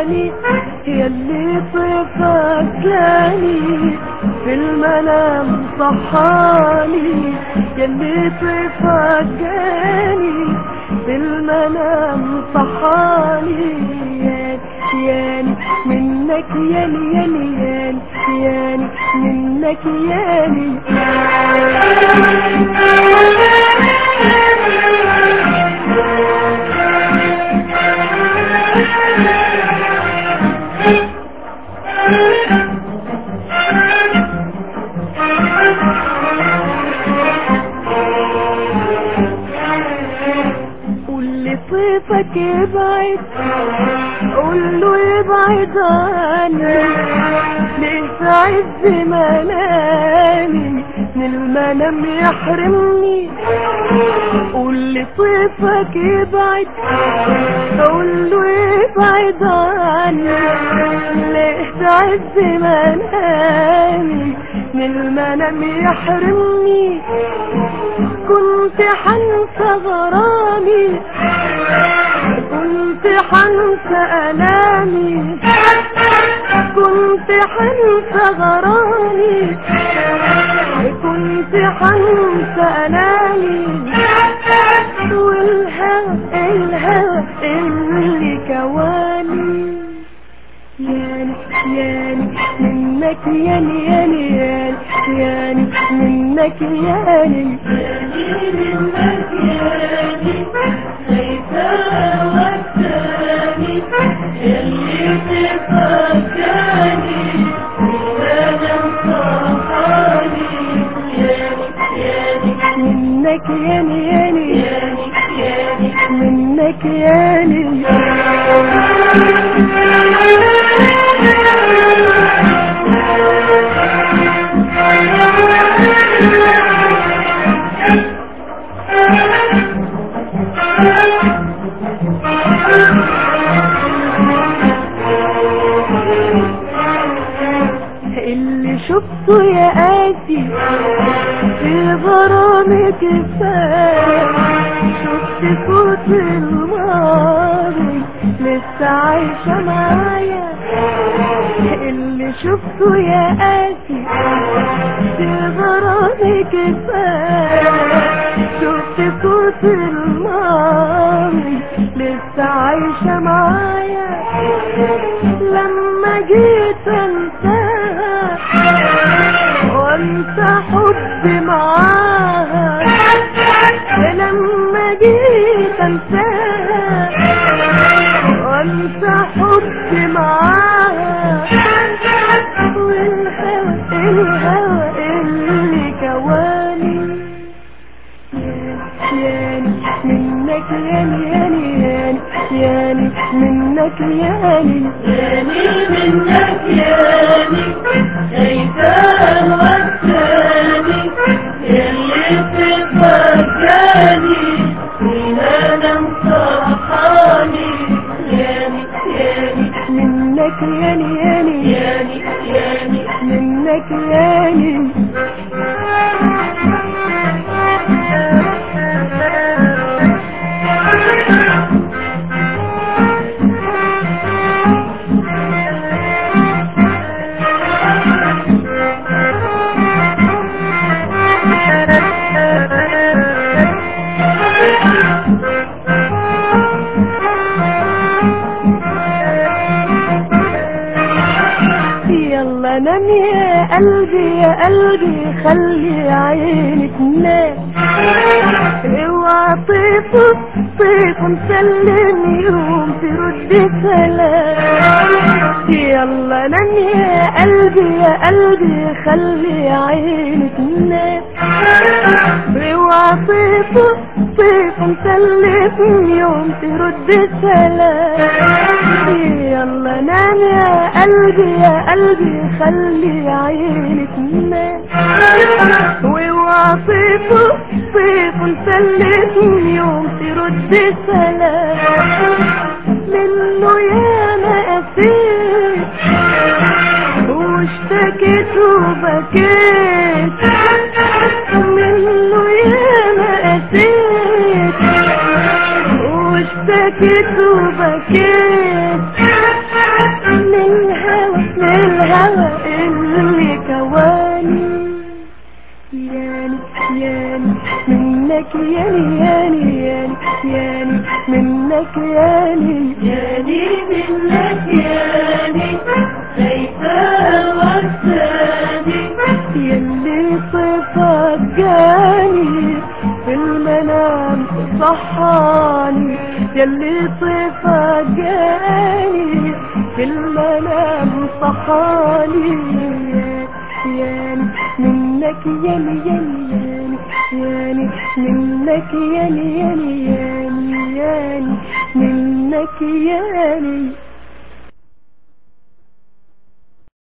ياني يلي طيفك جاني في المنام صحاني يلي طيفك جاني في المنام صحاني ياني ياني منك ياني ياني ياني ياني منك ياني قول لطيفك يبعد قول له يبعد عني ليه في عز منامي من المنام يحرمني قول لطيفك يبعد قول له يبعد عني ليه في عز منامي من المنام يحرمني كنت حنسى غرامي كنت حنسى ألامي كنت حنسى غرامي كنت حنسى ألامي والهوى الهوى اللي كواني ياني ياني منك ياني ياني ياني ياني منك ياني منك ياني ليس والثاني اللي تفكرني وانا مصحاني ياني ياني منك ياني ياني ياني ياني منك ياني اللي شفته يا قاسي في غرامي كفاية شفت صوت الماضي لسه عايشة معايا اللي شفته يا قاسي في غرامي كفاية شفت صوت الماضي لسه عايشة معايا لما جيت انساها وانسى حبي معاها لما جيت انساها وانسى حبي معاها والهوى الهوى اللي كواني ياني منك ياني ياني ياني ياني منك ياني ياني منك ياني شيطان والثاني يلي تفكرني من انا مصحاني ياني ياني منك ياني ياني ياني ياني منك ياني يلا نام يا قلبي يا قلبي خلي عينك تنام اوعى طيف طيف مسلم يوم ترد سلام يلا نام يا قلبي يا قلبي خلي عينك تنام اوعى طيف طيف مسلم يوم ترد سلام يلا نام يا قلبي يا قلبي خلي عينك تنام واوعى طيف طيف مسلم يوم ترد سلام منه يا ما قسيت واشتكيت وبكيت منه يا ما قسيت واشتكيت وبكيت ياني ياني ياني ياني منك ياني ياني منك ياني شايفة وحشاني يلي صفات جاني في المنام صحاني يلي صفات جاني في المنام صحاني ياني منك ياني ياني ياني ياني منك ياني ياني ياني ياني منك ياني